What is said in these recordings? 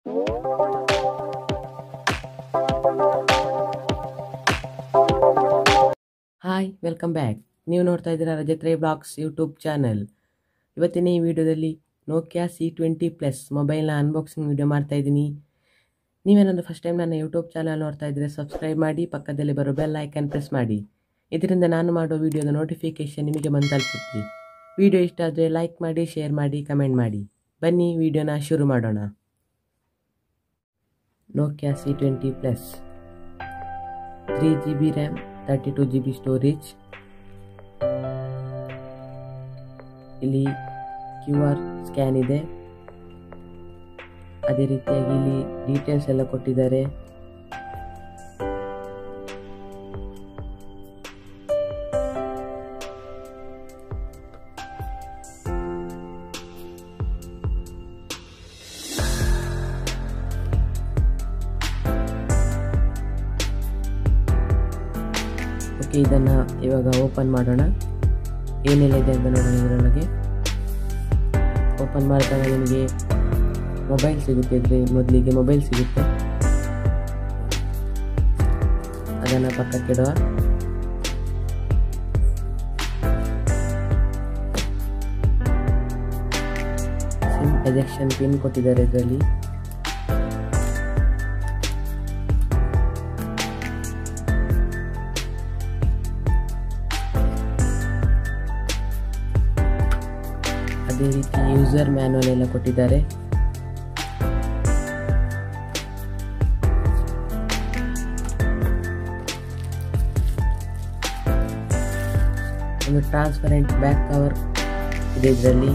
hi welcome back ನೀವು ನೋಡ್ತಾ ಇದ್ದೀರಾ ರಜತ್ರೆ ಬ್ಲಾಗ್ಸ್ ಯೂಟ್ಯೂಬ್ ಚಾನಲ್ ಇವತ್ತಿನ ಈ ವಿಡಿಯೋದಲ್ಲಿ ನೋಕಿಯಾ ಸಿ ಟ್ವೆಂಟಿ ಪ್ಲಸ್ ಮೊಬೈಲ್ನ ಅನ್ಬಾಕ್ಸಿಂಗ್ ವಿಡಿಯೋ ಮಾಡ್ತಾ ಇದ್ದೀನಿ ನೀವೇನಾದರೂ ಫಸ್ಟ್ ಟೈಮ್ ನನ್ನ ಯೂಟ್ಯೂಬ್ ಚಾನಲ್ ನೋಡ್ತಾ ಇದ್ದರೆ ಸಬ್ಸ್ಕ್ರೈಬ್ ಮಾಡಿ ಪಕ್ಕದಲ್ಲಿ ಬರೋ ಬೆಲ್ ಐಕನ್ ಪ್ರೆಸ್ ಮಾಡಿ ಇದರಿಂದ ನಾನು ಮಾಡೋ ವಿಡಿಯೋದ ನೋಟಿಫಿಕೇಷನ್ ನಿಮಗೆ ಬಂದು ತಲುಪುತ್ತೆ ವಿಡಿಯೋ ಇಷ್ಟ ಆದರೆ ಲೈಕ್ ಮಾಡಿ ಶೇರ್ ಮಾಡಿ ಕಮೆಂಟ್ ಮಾಡಿ ಬನ್ನಿ ವಿಡಿಯೋನ ಶುರು ಮಾಡೋಣ Nokia C twenty plus three G B RAM thirty two G B storage ಇಲ್ಲಿ ಕ್ಯೂ ಆರ್ ಸ್ಕ್ಯಾನ್ ಇದೆ ಅದೇ ರೀತಿಯಾಗಿ ಇಲ್ಲಿ ಡೀಟೇಲ್ಸ್ ಎಲ್ಲ ಕೊಟ್ಟಿದ್ದಾರೆ ಓಕೆ ಇದನ್ನು ಇವಾಗ ಓಪನ್ ಮಾಡೋಣ ಏನೆಲ್ಲ ಇದೆ ಅಂತ ನೋಡೋಣ ಇದರೊಳಗೆ ಓಪನ್ ಮಾಡಿದಾಗ ನಿಮಗೆ ಮೊಬೈಲ್ ಸಿಗುತ್ತೆ ಇದ್ರೆ ಮೊದಲಿಗೆ ಮೊಬೈಲ್ ಸಿಗುತ್ತೆ ಅದನ್ನು ಪಕ್ಕಕ್ಕಿಡುವ ಸಿಮ್ ಎಜೆಕ್ಷನ್ ಪಿನ್ ಕೊಟ್ಟಿದ್ದಾರೆ ಇದರಲ್ಲಿ ಅದೇ ರೀತಿ ಯೂಸರ್ ಮ್ಯಾನುವಲ್ ಎಲ್ಲ ಕೊಟ್ಟಿದ್ದಾರೆ ಒಂದು ಟ್ರಾನ್ಸ್ಪರೆಂಟ್ ಬ್ಯಾಕ್ ಕವರ್ ಇದೆ ಇದರಲ್ಲಿ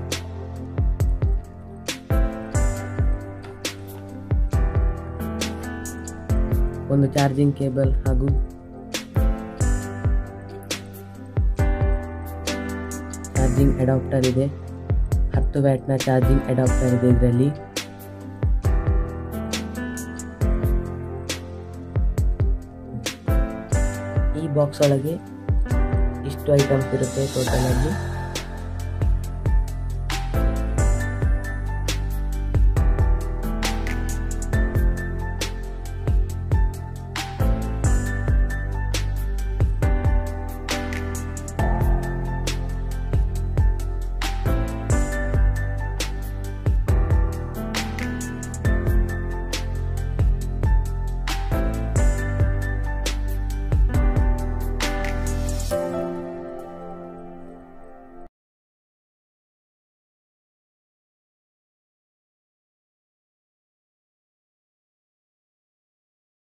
ಒಂದು ಚಾರ್ಜಿಂಗ್ ಕೇಬಲ್ ಹಾಗೂ ಚಾರ್ಜಿಂಗ್ ಅಡಾಪ್ಟರ್ ಇದೆ ಹತ್ತು ವ್ಯಾಟ್ನ ಚಾರ್ಜಿಂಗ್ ಅಡಾಪ್ಟರ್ ಇದೆ ಇದರಲ್ಲಿ ಈ ಬಾಕ್ಸ್ ಒಳಗೆ ಇಷ್ಟು ಐಟಮ್ಸ್ ಇರುತ್ತೆ ಟೋಟಲ್ ಆಗಿ